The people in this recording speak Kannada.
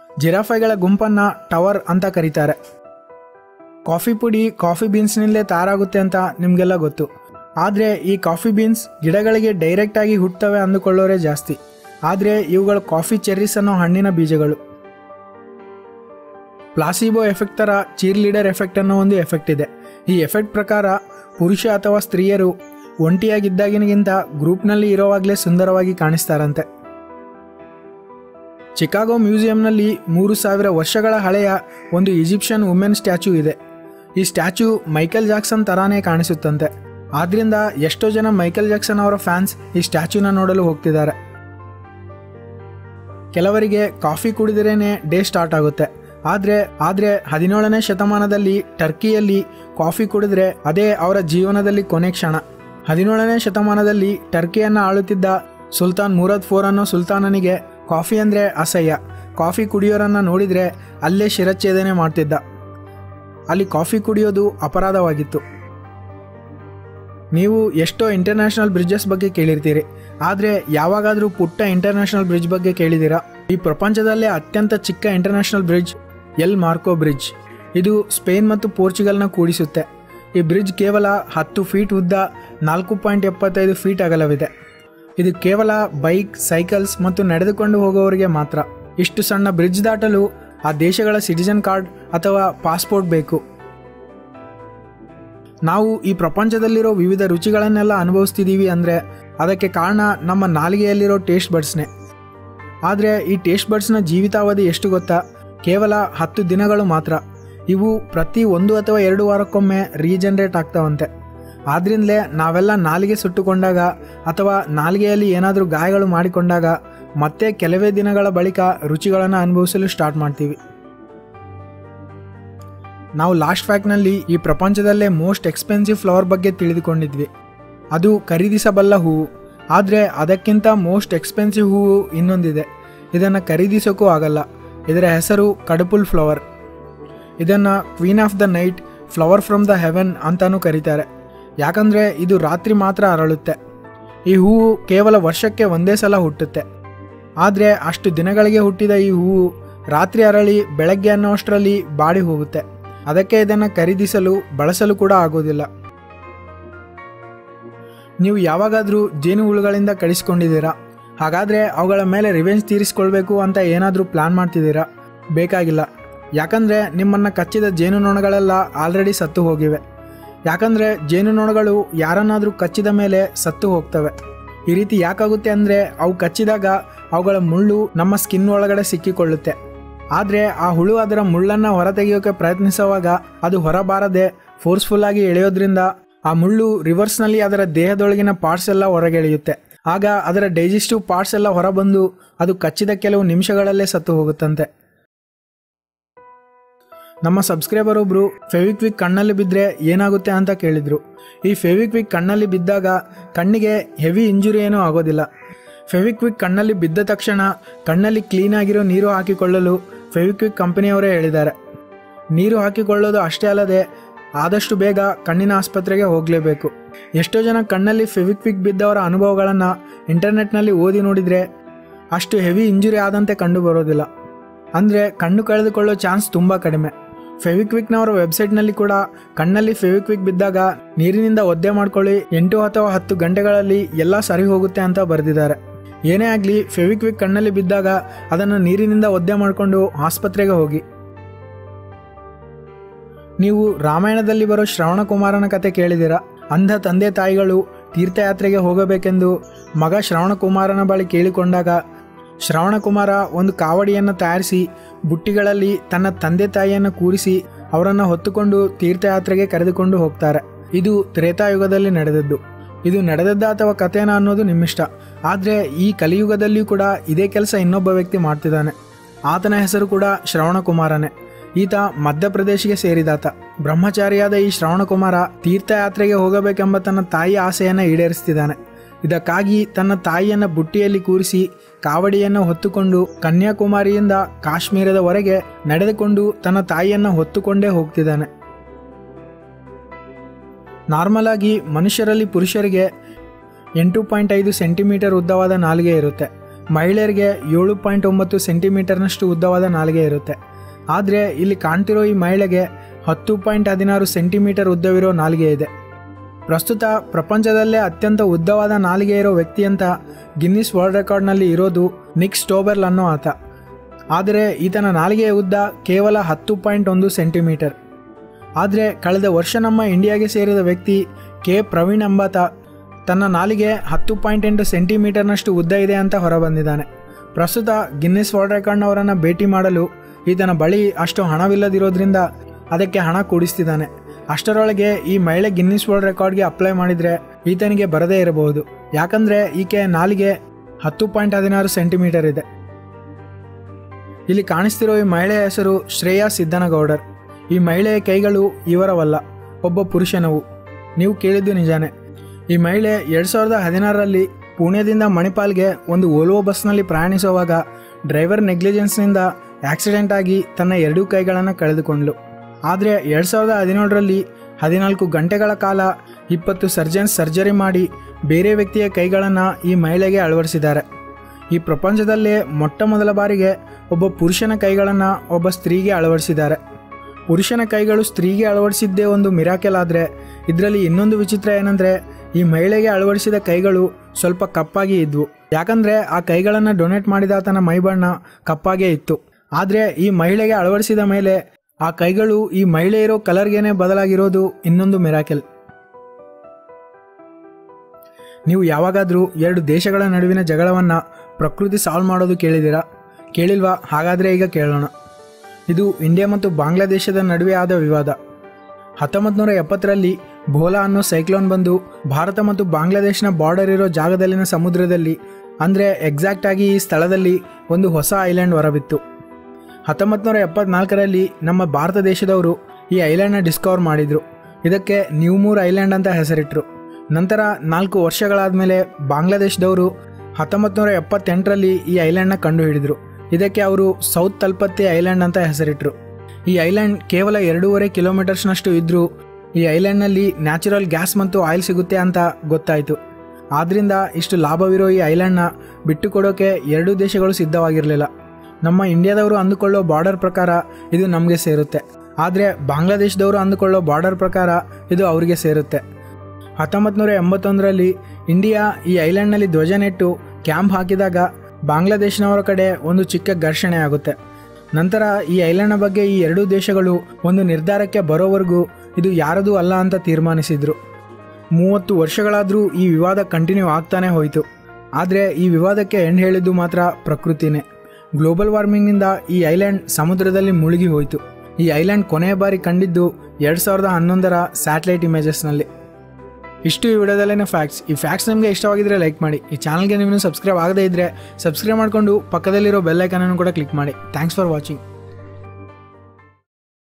ಜಿರಾಫೆಗಳ ಗುಂಪನ್ನು ಟವರ್ ಅಂತ ಕರೀತಾರೆ ಕಾಫಿ ಪುಡಿ ಕಾಫಿ ಬೀನ್ಸ್ನಿಂದಲೇ ತಯಾರಾಗುತ್ತೆ ಅಂತ ನಿಮಗೆಲ್ಲ ಗೊತ್ತು ಆದರೆ ಈ ಕಾಫಿ ಬೀನ್ಸ್ ಗಿಡಗಳಿಗೆ ಡೈರೆಕ್ಟಾಗಿ ಹುಟ್ಟುತ್ತವೆ ಅಂದುಕೊಳ್ಳೋರೇ ಜಾಸ್ತಿ ಆದರೆ ಇವುಗಳು ಕಾಫಿ ಚೆರ್ರೀಸ್ ಅನ್ನೋ ಹಣ್ಣಿನ ಬೀಜಗಳು ಪ್ಲಾಸಿಬೋ ಎಫೆಕ್ಟ್ ಥರ ಚೀರ್ ಲೀಡರ್ ಎಫೆಕ್ಟ್ ಅನ್ನೋ ಒಂದು ಎಫೆಕ್ಟ್ ಇದೆ ಈ ಎಫೆಕ್ಟ್ ಪ್ರಕಾರ ಪುರುಷ ಅಥವಾ ಸ್ತ್ರೀಯರು ಒಂಟಿಯಾಗಿದ್ದಾಗಿನಗಿಂತ ಗ್ರೂಪ್ನಲ್ಲಿ ಇರೋವಾಗಲೇ ಸುಂದರವಾಗಿ ಕಾಣಿಸ್ತಾರಂತೆ ಚಿಕಾಗೋ ಮ್ಯೂಸಿಯಂನಲ್ಲಿ ಮೂರು ಸಾವಿರ ವರ್ಷಗಳ ಹಳೆಯ ಒಂದು ಈಜಿಪ್ಷಿಯನ್ ವುಮೆನ್ ಸ್ಟ್ಯಾಚ್ಯೂ ಇದೆ ಈ ಸ್ಟ್ಯಾಚ್ಯೂ ಮೈಕೆಲ್ ಜಾಕ್ಸನ್ ಥರಾನೇ ಕಾಣಿಸುತ್ತಂತೆ ಆದ್ರಿಂದ ಎಷ್ಟೋ ಜನ ಮೈಕೆಲ್ ಜಾಕ್ಸನ್ ಅವರ ಫ್ಯಾನ್ಸ್ ಈ ಸ್ಟ್ಯಾಚ್ಯೂನ ನೋಡಲು ಹೋಗ್ತಿದ್ದಾರೆ ಕೆಲವರಿಗೆ ಕಾಫಿ ಕುಡಿದ್ರೇನೆ ಡೇ ಸ್ಟಾರ್ಟ್ ಆಗುತ್ತೆ ಆದರೆ ಆದರೆ ಹದಿನೇಳನೇ ಶತಮಾನದಲ್ಲಿ ಟರ್ಕಿಯಲ್ಲಿ ಕಾಫಿ ಕುಡಿದ್ರೆ ಅದೇ ಅವರ ಜೀವನದಲ್ಲಿ ಕೊನೆ ಕ್ಷಣ ಹದಿನೇಳನೇ ಶತಮಾನದಲ್ಲಿ ಟರ್ಕಿಯನ್ನು ಆಳುತ್ತಿದ್ದ ಸುಲ್ತಾನ್ ಮುರದ್ ಫೋರ್ ಅನ್ನೋ ಸುಲ್ತಾನನಿಗೆ ಕಾಫಿ ಅಂದರೆ ಅಸಹ್ಯ ಕಾಫಿ ಕುಡಿಯೋರನ್ನ ನೋಡಿದರೆ ಅಲ್ಲೇ ಶಿರಚ್ಛೇದನೆ ಮಾಡ್ತಿದ್ದ ಅಲ್ಲಿ ಕಾಫಿ ಕುಡಿಯೋದು ಅಪರಾಧವಾಗಿತ್ತು ನೀವು ಎಷ್ಟೋ ಇಂಟರ್ನ್ಯಾಷನಲ್ ಬ್ರಿಡ್ಜಸ್ ಬಗ್ಗೆ ಕೇಳಿರ್ತೀರಿ ಆದರೆ ಯಾವಾಗಾದರೂ ಪುಟ್ಟ ಇಂಟರ್ನ್ಯಾಷನಲ್ ಬ್ರಿಡ್ಜ್ ಬಗ್ಗೆ ಕೇಳಿದ್ದೀರಾ ಈ ಪ್ರಪಂಚದಲ್ಲೇ ಅತ್ಯಂತ ಚಿಕ್ಕ international bridge El Marco bridge ಇದು ಸ್ಪೇನ್ ಮತ್ತು ಪೋರ್ಚುಗಲ್ನ ಕೂಡಿಸುತ್ತೆ ಈ ಬ್ರಿಡ್ಜ್ ಕೇವಲ ಹತ್ತು ಫೀಟ್ ಉದ್ದ ನಾಲ್ಕು ಪಾಯಿಂಟ್ ಎಪ್ಪತ್ತೈದು ಫೀಟ್ ಅಗಲವಿದೆ ಇದು ಕೇವಲ ಬೈಕ್ ಸೈಕಲ್ಸ್ ಮತ್ತು ನಡೆದುಕೊಂಡು ಹೋಗುವವರಿಗೆ ಮಾತ್ರ ಇಷ್ಟು ಸಣ್ಣ ಬ್ರಿಡ್ಜ್ ದಾಟಲು ಆ ದೇಶಗಳ ಸಿಟಿಜನ್ ಕಾರ್ಡ್ ಅಥವಾ ಪಾಸ್ಪೋರ್ಟ್ ಬೇಕು ನಾವು ಈ ಪ್ರಪಂಚದಲ್ಲಿರೋ ವಿವಿಧ ರುಚಿಗಳನ್ನೆಲ್ಲ ಅನುಭವಿಸ್ತಿದ್ದೀವಿ ಅಂದರೆ ಅದಕ್ಕೆ ಕಾರಣ ನಮ್ಮ ನಾಲಿಗೆಯಲ್ಲಿರೋ ಟೇಸ್ಟ್ ಬಡ್ಸ್ನೇ ಆದರೆ ಈ ಟೇಸ್ಟ್ ಬಡ್ಸ್ನ ಜೀವಿತಾವಧಿ ಎಷ್ಟು ಗೊತ್ತಾ ಕೇವಲ ಹತ್ತು ದಿನಗಳು ಮಾತ್ರ ಇವು ಪ್ರತಿ ಒಂದು ಅಥವಾ ಎರಡು ವಾರಕ್ಕೊಮ್ಮೆ ರೀಜನ್ರೇಟ್ ಆಗ್ತಾವಂತೆ ಆದ್ರಿಂದಲೇ ನಾವೆಲ್ಲ ನಾಲಿಗೆ ಸುಟ್ಟುಕೊಂಡಾಗ ಅಥವಾ ನಾಲಿಗೆಯಲ್ಲಿ ಏನಾದರೂ ಗಾಯಗಳು ಮಾಡಿಕೊಂಡಾಗ ಮತ್ತೆ ಕೆಲವೇ ದಿನಗಳ ಬಳಿಕ ರುಚಿಗಳನ್ನು ಅನುಭವಿಸಲು ಸ್ಟಾರ್ಟ್ ಮಾಡ್ತೀವಿ ನಾವು ಲಾಸ್ಟ್ ಫ್ಯಾಕ್ಟ್ನಲ್ಲಿ ಈ ಪ್ರಪಂಚದಲ್ಲೇ ಮೋಸ್ಟ್ ಎಕ್ಸ್ಪೆನ್ಸಿವ್ ಫ್ಲವರ್ ಬಗ್ಗೆ ತಿಳಿದುಕೊಂಡಿದ್ವಿ ಅದು ಖರೀದಿಸಬಲ್ಲ ಹೂವು ಆದರೆ ಅದಕ್ಕಿಂತ ಮೋಸ್ಟ್ ಎಕ್ಸ್ಪೆನ್ಸಿವ್ ಹೂವು ಇನ್ನೊಂದಿದೆ ಇದನ್ನು ಖರೀದಿಸೋಕ್ಕೂ ಆಗಲ್ಲ ಇದರ ಹೆಸರು ಕಡಪುಲ್ ಫ್ಲವರ್ ಇದನ್ನು queen of the night flower from the heaven ಅಂತಾನೂ ಕರೀತಾರೆ ಯಾಕಂದರೆ ಇದು ರಾತ್ರಿ ಮಾತ್ರ ಅರಳುತ್ತೆ ಈ ಹೂವು ಕೇವಲ ವರ್ಷಕ್ಕೆ ಒಂದೇ ಸಲ ಹುಟ್ಟುತ್ತೆ ಆದರೆ ಅಷ್ಟು ದಿನಗಳಿಗೆ ಹುಟ್ಟಿದ ಈ ಹೂವು ರಾತ್ರಿ ಅರಳಿ ಬೆಳಗ್ಗೆ ಅನ್ನೋಷ್ಟರಲ್ಲಿ ಬಾಡಿ ಹೋಗುತ್ತೆ ಅದಕ್ಕೆ ಇದನ್ನು ಖರೀದಿಸಲು ಬಳಸಲು ಕೂಡ ಆಗೋದಿಲ್ಲ ನೀವು ಯಾವಾಗಾದರೂ ಜೇನು ಹುಳುಗಳಿಂದ ಕಳಿಸ್ಕೊಂಡಿದ್ದೀರಾ ಹಾಗಾದರೆ ಅವುಗಳ ಮೇಲೆ ರಿವೆಂಜ್ ತೀರಿಸ್ಕೊಳ್ಬೇಕು ಅಂತ ಏನಾದರೂ ಪ್ಲ್ಯಾನ್ ಮಾಡ್ತಿದ್ದೀರಾ ಬೇಕಾಗಿಲ್ಲ ಯಾಕಂದರೆ ನಿಮ್ಮನ್ನು ಕಚ್ಚಿದ ಜೇನುನೊಣಗಳೆಲ್ಲ ಆಲ್ರೆಡಿ ಸತ್ತು ಹೋಗಿವೆ ಯಾಕಂದರೆ ಜೇನುನೊಣಗಳು ಯಾರನ್ನಾದರೂ ಕಚ್ಚಿದ ಮೇಲೆ ಸತ್ತು ಹೋಗ್ತವೆ ಈ ರೀತಿ ಯಾಕಾಗುತ್ತೆ ಅಂದರೆ ಅವು ಕಚ್ಚಿದಾಗ ಅವುಗಳ ಮುಳ್ಳು ನಮ್ಮ ಸ್ಕಿನ್ ಒಳಗಡೆ ಸಿಕ್ಕಿಕೊಳ್ಳುತ್ತೆ ಆದರೆ ಆ ಹುಳು ಅದರ ಮುಳ್ಳನ್ನು ಹೊರತೆಗೆಯೋಕೆ ಪ್ರಯತ್ನಿಸುವಾಗ ಅದು ಹೊರಬಾರದೆ ಫೋರ್ಸ್ಫುಲ್ಲಾಗಿ ಎಳೆಯೋದ್ರಿಂದ ಆ ಮುಳ್ಳು ರಿವರ್ಸ್ನಲ್ಲಿ ಅದರ ದೇಹದೊಳಗಿನ ಪಾರ್ಟ್ಸ್ ಎಲ್ಲ ಹೊರಗೆಳೆಯುತ್ತೆ ಆಗ ಅದರ ಡೈಜೆಸ್ಟಿವ್ ಪಾರ್ಟ್ಸ್ ಎಲ್ಲ ಹೊರಬಂದು ಅದು ಕಚ್ಚಿದ ಕೆಲವು ನಿಮಿಷಗಳಲ್ಲೇ ಸತ್ತು ಹೋಗುತ್ತಂತೆ ನಮ್ಮ ಸಬ್ಸ್ಕ್ರೈಬರ್ ಒಬ್ರು ಫೆವಿಕ್ವಿಕ್ ಕಣ್ಣಲ್ಲಿ ಬಿದ್ದರೆ ಏನಾಗುತ್ತೆ ಅಂತ ಕೇಳಿದ್ರು ಈ ಫೆವಿಕ್ವಿಕ್ ಕಣ್ಣಲ್ಲಿ ಬಿದ್ದಾಗ ಕಣ್ಣಿಗೆ ಹೆವಿ ಇಂಜುರಿ ಏನೂ ಆಗೋದಿಲ್ಲ ಫೆವಿಕ್ವಿಕ್ ಕಣ್ಣಲ್ಲಿ ಬಿದ್ದ ತಕ್ಷಣ ಕಣ್ಣಲ್ಲಿ ಕ್ಲೀನಾಗಿರೋ ನೀರು ಹಾಕಿಕೊಳ್ಳಲು ಫೆವಿಕ್ವಿಕ್ ಕಂಪನಿಯವರೇ ಹೇಳಿದ್ದಾರೆ ನೀರು ಹಾಕಿಕೊಳ್ಳೋದು ಅಷ್ಟೇ ಅಲ್ಲದೆ ಆದಷ್ಟು ಬೇಗ ಕಣ್ಣಿನ ಆಸ್ಪತ್ರೆಗೆ ಹೋಗಲೇಬೇಕು ಎಷ್ಟೋ ಜನ ಕಣ್ಣಲ್ಲಿ ಫೆವಿಕ್ವಿಕ್ ಬಿದ್ದವರ ಅನುಭವಗಳನ್ನು ಇಂಟರ್ನೆಟ್ನಲ್ಲಿ ಓದಿ ನೋಡಿದರೆ ಅಷ್ಟು ಹೆವಿ ಇಂಜುರಿ ಆದಂತೆ ಕಂಡು ಬರೋದಿಲ್ಲ ಅಂದರೆ ಕಣ್ಣು ಕಳೆದುಕೊಳ್ಳೋ ಚಾನ್ಸ್ ತುಂಬ ಕಡಿಮೆ ಫೆವಿಕ್ವಿಕ್ನವರ ವೆಬ್ಸೈಟ್ನಲ್ಲಿ ಕೂಡ ಕಣ್ಣಲ್ಲಿ ಫೆವಿಕ್ವಿಕ್ ಬಿದ್ದಾಗ ನೀರಿನಿಂದ ಒದ್ದೆ ಮಾಡ್ಕೊಳ್ಳಿ ಎಂಟು ಅಥವಾ ಹತ್ತು ಗಂಟೆಗಳಲ್ಲಿ ಎಲ್ಲ ಸರಿ ಹೋಗುತ್ತೆ ಅಂತ ಬರೆದಿದ್ದಾರೆ ಏನೇ ಆಗಲಿ ಫೆವಿಕ್ವಿಕ್ ಕಣ್ಣಲ್ಲಿ ಬಿದ್ದಾಗ ಅದನ್ನು ನೀರಿನಿಂದ ಒದ್ದೆ ಮಾಡಿಕೊಂಡು ಆಸ್ಪತ್ರೆಗೆ ಹೋಗಿ ನೀವು ರಾಮಾಯಣದಲ್ಲಿ ಬರೋ ಶ್ರವಣ ಕುಮಾರನ ಕತೆ ಕೇಳಿದಿರ ಅಂಧ ತಂದೆ ತಾಯಿಗಳು ತೀರ್ಥಯಾತ್ರೆಗೆ ಹೋಗಬೇಕೆಂದು ಮಗ ಶ್ರವಣ ಕುಮಾರನ ಬಳಿ ಕೇಳಿಕೊಂಡಾಗ ಶ್ರವಣ ಕುಮಾರ ಒಂದು ಕಾವಡಿಯನ್ನು ತಯಾರಿಸಿ ಬುಟ್ಟಿಗಳಲ್ಲಿ ತನ್ನ ತಂದೆ ತಾಯಿಯನ್ನು ಕೂರಿಸಿ ಅವರನ್ನು ಹೊತ್ತುಕೊಂಡು ತೀರ್ಥಯಾತ್ರೆಗೆ ಕರೆದುಕೊಂಡು ಹೋಗ್ತಾರೆ ಇದು ತ್ರೇತಾಯುಗದಲ್ಲಿ ನಡೆದದ್ದು ಇದು ನಡೆದದ್ದ ಅಥವಾ ಕಥೆನ ಅನ್ನೋದು ನಿಮ್ಮಿಷ್ಟ ಆದರೆ ಈ ಕಲಿಯುಗದಲ್ಲಿಯೂ ಕೂಡ ಇದೇ ಕೆಲಸ ಇನ್ನೊಬ್ಬ ವ್ಯಕ್ತಿ ಮಾಡ್ತಿದ್ದಾನೆ ಆತನ ಹೆಸರು ಕೂಡ ಶ್ರವಣ ಕುಮಾರನೇ ಈತ ಮಧ್ಯಪ್ರದೇಶಿಗೆ ಸೇರಿದಾತ ಬ್ರಹ್ಮಚಾರಿಯಾದ ಈ ಶ್ರವಣಕುಮಾರ ತೀರ್ಥಯಾತ್ರೆಗೆ ಹೋಗಬೇಕೆಂಬ ತನ್ನ ತಾಯಿಯ ಆಸೆಯನ್ನು ಈಡೇರಿಸ್ತಿದ್ದಾನೆ ಇದಕ್ಕಾಗಿ ತನ್ನ ತಾಯಿಯನ್ನು ಬುಟ್ಟಿಯಲ್ಲಿ ಕೂರಿಸಿ ಕಾವಡಿಯನ್ನು ಹೊತ್ತುಕೊಂಡು ಕನ್ಯಾಕುಮಾರಿಯಿಂದ ಕಾಶ್ಮೀರದವರೆಗೆ ನಡೆದುಕೊಂಡು ತನ್ನ ತಾಯಿಯನ್ನು ಹೊತ್ತುಕೊಂಡೇ ಹೋಗ್ತಿದ್ದಾನೆ ನಾರ್ಮಲ್ ಆಗಿ ಮನುಷ್ಯರಲ್ಲಿ ಪುರುಷರಿಗೆ ಎಂಟು ಪಾಯಿಂಟ್ ಐದು ಸೆಂಟಿಮೀಟರ್ ಉದ್ದವಾದ ನಾಲಿಗೆ ಇರುತ್ತೆ ಮಹಿಳೆಯರಿಗೆ ಏಳು ಪಾಯಿಂಟ್ ಒಂಬತ್ತು ಸೆಂಟಿಮೀಟರ್ನಷ್ಟು ಉದ್ದವಾದ ನಾಲಿಗೆ ಇರುತ್ತೆ ಆದರೆ ಇಲ್ಲಿ ಕಾಣ್ತಿರೋ ಈ ಮಹಿಳೆಗೆ ಹತ್ತು ಪಾಯಿಂಟ್ ಹದಿನಾರು ಸೆಂಟಿಮೀಟರ್ ಉದ್ದವಿರೋ ನಾಲಿಗೆ ಇದೆ ಪ್ರಸ್ತುತ ಪ್ರಪಂಚದಲ್ಲೇ ಅತ್ಯಂತ ಉದ್ದವಾದ ನಾಲಿಗೆ ಇರೋ ವ್ಯಕ್ತಿ ಅಂತ ಗಿನ್ನಿಸ್ ವರ್ಲ್ಡ್ ರೆಕಾರ್ಡ್ನಲ್ಲಿ ಇರೋದು ನಿಕ್ ಸ್ಟೋಬೆರ್ಲ್ ಅನ್ನೋ ಆತ ಆದರೆ ಈತನ ನಾಲಿಗೆಯ ಉದ್ದ ಕೇವಲ ಹತ್ತು ಪಾಯಿಂಟ್ ಒಂದು ಸೆಂಟಿಮೀಟರ್ ಆದರೆ ಕಳೆದ ವರ್ಷ ನಮ್ಮ ಇಂಡಿಯಾಗೆ ಸೇರಿದ ವ್ಯಕ್ತಿ ಕೆ ಪ್ರವೀಣ್ ಎಂಬಾತ ತನ್ನ ನಾಲಿಗೆ ಹತ್ತು ಪಾಯಿಂಟ್ ಎಂಟು ಸೆಂಟಿಮೀಟರ್ನಷ್ಟು ಉದ್ದ ಇದೆ ಅಂತ ಹೊರಬಂದಿದ್ದಾನೆ ಪ್ರಸ್ತುತ ಗಿನ್ನಿಸ್ ವರ್ಲ್ಡ್ ರೆಕಾರ್ಡ್ನವರನ್ನು ಭೇಟಿ ಮಾಡಲು ಈತನ ಬಳಿ ಅಷ್ಟು ಹಣವಿಲ್ಲದಿರೋದ್ರಿಂದ ಅದಕ್ಕೆ ಹಣ ಕೂಡಿಸ್ತಿದ್ದಾನೆ ಅಷ್ಟರೊಳಗೆ ಈ ಮಹಿಳೆ ಗಿನ್ನಿಸ್ ವರ್ಲ್ಡ್ ರೆಕಾರ್ಡ್ಗೆ ಅಪ್ಲೈ ಮಾಡಿದರೆ ಈತನಿಗೆ ಬರದೇ ಇರಬಹುದು ಯಾಕಂದರೆ ಈಕೆ ನಾಲಿಗೆ ಹತ್ತು ಪಾಯಿಂಟ್ ಹದಿನಾರು ಸೆಂಟಿಮೀಟರ್ ಇದೆ ಇಲ್ಲಿ ಕಾಣಿಸ್ತಿರೋ ಈ ಮಹಿಳೆಯ ಹೆಸರು ಶ್ರೇಯಾ ಸಿದ್ದನಗೌಡರ್ ಈ ಮಹಿಳೆಯ ಕೈಗಳು ಇವರವಲ್ಲ ಒಬ್ಬ ಪುರುಷನವು ನೀವು ಕೇಳಿದ್ದು ನಿಜಾನೇ ಈ ಮಹಿಳೆ ಎರಡು ಸಾವಿರದ ಹದಿನಾರರಲ್ಲಿ ಪುಣೆದಿಂದ ಮಣಿಪಾಲ್ಗೆ ಒಂದು ಓಲ್ವೋ ಬಸ್ನಲ್ಲಿ ಪ್ರಯಾಣಿಸುವಾಗ ಡ್ರೈವರ್ ನೆಗ್ಲಿಜೆನ್ಸ್ನಿಂದ ಆಕ್ಸಿಡೆಂಟ್ ಆಗಿ ತನ್ನ ಎರಡೂ ಕೈಗಳನ್ನು ಕಳೆದುಕೊಂಡ್ಳು ಆದರೆ ಎರಡು ಸಾವಿರದ ಹದಿನೇಳರಲ್ಲಿ ಹದಿನಾಲ್ಕು ಗಂಟೆಗಳ ಕಾಲ ಇಪ್ಪತ್ತು ಸರ್ಜನ್ಸ್ ಸರ್ಜರಿ ಮಾಡಿ ಬೇರೆ ವ್ಯಕ್ತಿಯ ಕೈಗಳನ್ನು ಈ ಮಹಿಳೆಗೆ ಅಳವಡಿಸಿದ್ದಾರೆ ಈ ಪ್ರಪಂಚದಲ್ಲೇ ಮೊಟ್ಟ ಮೊದಲ ಬಾರಿಗೆ ಒಬ್ಬ ಪುರುಷನ ಕೈಗಳನ್ನು ಒಬ್ಬ ಸ್ತ್ರೀಗೆ ಅಳವಡಿಸಿದ್ದಾರೆ ಪುರುಷನ ಕೈಗಳು ಸ್ತ್ರೀಗೆ ಅಳವಡಿಸಿದ್ದೇ ಒಂದು ಮಿರಾಕೆಲ್ ಆದರೆ ಇದರಲ್ಲಿ ಇನ್ನೊಂದು ವಿಚಿತ್ರ ಏನಂದರೆ ಈ ಮಹಿಳೆಗೆ ಅಳವಡಿಸಿದ ಕೈಗಳು ಸ್ವಲ್ಪ ಕಪ್ಪಾಗಿ ಇದ್ವು ಯಾಕಂದರೆ ಆ ಕೈಗಳನ್ನು ಡೊನೇಟ್ ಮಾಡಿದ ಆತನ ಮೈಬಣ್ಣ ಕಪ್ಪಾಗೇ ಇತ್ತು ಆದರೆ ಈ ಮಹಿಳೆಗೆ ಅಳವಡಿಸಿದ ಮೇಲೆ ಆ ಕೈಗಳು ಈ ಮಹಿಳೆ ಇರೋ ಕಲರ್ಗೇನೆ ಬದಲಾಗಿರೋದು ಇನ್ನೊಂದು ಮಿರಾಕೆಲ್ ನೀವು ಯಾವಾಗಾದರೂ ಎರಡು ದೇಶಗಳ ನಡುವಿನ ಜಗಳವನ್ನು ಪ್ರಕೃತಿ ಸಾಲ್ವ್ ಮಾಡೋದು ಕೇಳಿದ್ದೀರಾ ಕೇಳಿಲ್ವಾ ಹಾಗಾದರೆ ಈಗ ಕೇಳೋಣ ಇದು ಇಂಡಿಯಾ ಮತ್ತು ಬಾಂಗ್ಲಾದೇಶದ ನಡುವೆ ಆದ ವಿವಾದ ಹತ್ತೊಂಬತ್ತು ನೂರ ಎಪ್ಪತ್ತರಲ್ಲಿ ಭೋಲಾ ಅನ್ನೋ ಸೈಕ್ಲೋನ್ ಬಂದು ಭಾರತ ಮತ್ತು ಬಾಂಗ್ಲಾದೇಶನ ಬಾರ್ಡರ್ ಇರೋ ಜಾಗದಲ್ಲಿನ ಸಮುದ್ರದಲ್ಲಿ ಅಂದರೆ ಎಕ್ಸಾಕ್ಟಾಗಿ ಈ ಸ್ಥಳದಲ್ಲಿ ಒಂದು ಹೊಸ ಐಲ್ಯಾಂಡ್ ಹೊರಬಿತ್ತು ಹತ್ತೊಂಬತ್ತು ನೂರ ಎಪ್ಪತ್ನಾಲ್ಕರಲ್ಲಿ ನಮ್ಮ ಭಾರತ ದೇಶದವರು ಈ ಐಲ್ಯಾಂಡ್ನ ಡಿಸ್ಕವರ್ ಮಾಡಿದರು ಇದಕ್ಕೆ ನ್ಯೂಮೂರ್ ಐಲ್ಯಾಂಡ್ ಅಂತ ಹೆಸರಿಟ್ಟರು ನಂತರ ನಾಲ್ಕು ವರ್ಷಗಳಾದ ಮೇಲೆ ಬಾಂಗ್ಲಾದೇಶದವರು ಹತ್ತೊಂಬತ್ತು ನೂರ ಎಪ್ಪತ್ತೆಂಟರಲ್ಲಿ ಈ ಐಲ್ಯಾಂಡ್ನ ಕಂಡುಹಿಡಿದರು ಇದಕ್ಕೆ ಅವರು ಸೌತ್ ತಲ್ಪತ್ತಿ ಐಲ್ಯಾಂಡ್ ಅಂತ ಹೆಸರಿಟ್ಟರು ಈ ಐಲ್ಯಾಂಡ್ ಕೇವಲ ಎರಡೂವರೆ ಕಿಲೋಮೀಟರ್ಸ್ನಷ್ಟು ಇದ್ದರೂ ಈ ಐಲ್ಯಾಂಡ್ನಲ್ಲಿ ನ್ಯಾಚುರಲ್ ಗ್ಯಾಸ್ ಮತ್ತು ಆಯಿಲ್ ಸಿಗುತ್ತೆ ಅಂತ ಗೊತ್ತಾಯಿತು ಆದ್ದರಿಂದ ಇಷ್ಟು ಲಾಭವಿರೋ ಈ ಐಲ್ಯಾಂಡ್ನ ಬಿಟ್ಟು ಕೊಡೋಕೆ ಎರಡೂ ದೇಶಗಳು ಸಿದ್ಧವಾಗಿರಲಿಲ್ಲ ನಮ್ಮ ಇಂಡಿಯಾದವರು ಅಂದುಕೊಳ್ಳೋ ಬಾರ್ಡರ್ ಪ್ರಕಾರ ಇದು ನಮಗೆ ಸೇರುತ್ತೆ ಆದರೆ ಬಾಂಗ್ಲಾದೇಶದವರು ಅಂದುಕೊಳ್ಳೋ ಬಾರ್ಡರ್ ಪ್ರಕಾರ ಇದು ಅವರಿಗೆ ಸೇರುತ್ತೆ ಹತ್ತೊಂಬತ್ತು ನೂರ ಎಂಬತ್ತೊಂದರಲ್ಲಿ ಇಂಡಿಯಾ ಈ ಐಲ್ಯಾಂಡ್ನಲ್ಲಿ ಧ್ವಜ ನೆಟ್ಟು ಕ್ಯಾಂಪ್ ಹಾಕಿದಾಗ ಬಾಂಗ್ಲಾದೇಶನವರ ಕಡೆ ಒಂದು ಚಿಕ್ಕ ಘರ್ಷಣೆ ಆಗುತ್ತೆ ನಂತರ ಈ ಐಲ್ಯಾಂಡ್ನ ಬಗ್ಗೆ ಈ ಎರಡೂ ದೇಶಗಳು ಒಂದು ನಿರ್ಧಾರಕ್ಕೆ ಬರೋವರೆಗೂ ಇದು ಯಾರದೂ ಅಲ್ಲ ಅಂತ ತೀರ್ಮಾನಿಸಿದ್ರು ಮೂವತ್ತು ವರ್ಷಗಳಾದರೂ ಈ ವಿವಾದ ಕಂಟಿನ್ಯೂ ಆಗ್ತಾನೆ ಹೋಯಿತು ಆದರೆ ಈ ವಿವಾದಕ್ಕೆ ಎಂಡ್ ಹೇಳಿದ್ದು ಮಾತ್ರ ಪ್ರಕೃತಿನೇ ಗ್ಲೋಬಲ್ ವಾರ್ಮಿಂಗ್ನಿಂದ ಈ ಐಲ್ಯಾಂಡ್ ಸಮುದ್ರದಲ್ಲಿ ಮುಳುಗಿ ಹೋಯಿತು ಈ ಐಲ್ಯಾಂಡ್ ಕೊನೆಯ ಬಾರಿ ಕಂಡಿದ್ದು ಎರಡು ಸಾವಿರದ ಹನ್ನೊಂದರ ಸ್ಯಾಟಲೈಟ್ ಇಮೇಜಸ್ನಲ್ಲಿ ಇಷ್ಟು ಈ ವಿಡಿಯೋದಲ್ಲಿನ ಫ್ಯಾಕ್ಟ್ಸ್ ಈ ಫ್ಯಾಕ್ಟ್ಸ್ ನಿಮಗೆ ಇಷ್ಟವಾಗಿದ್ದರೆ ಲೈಕ್ ಮಾಡಿ ಈ ಚಾನಲ್ಗೆ ನೀವು ಸಬ್ಸ್ಕ್ರೈಬ್ ಆಗದೇ ಇದ್ದರೆ ಸಬ್ಸ್ಕ್ರೈಬ್ ಮಾಡಿಕೊಂಡು ಪಕ್ಕದಲ್ಲಿರೋ ಬೆಲ್ ಐಕನನ್ನು ಕೂಡ ಕ್ಲಿಕ್ ಮಾಡಿ ಥ್ಯಾಂಕ್ಸ್ ಫಾರ್ ವಾಚಿಂಗ್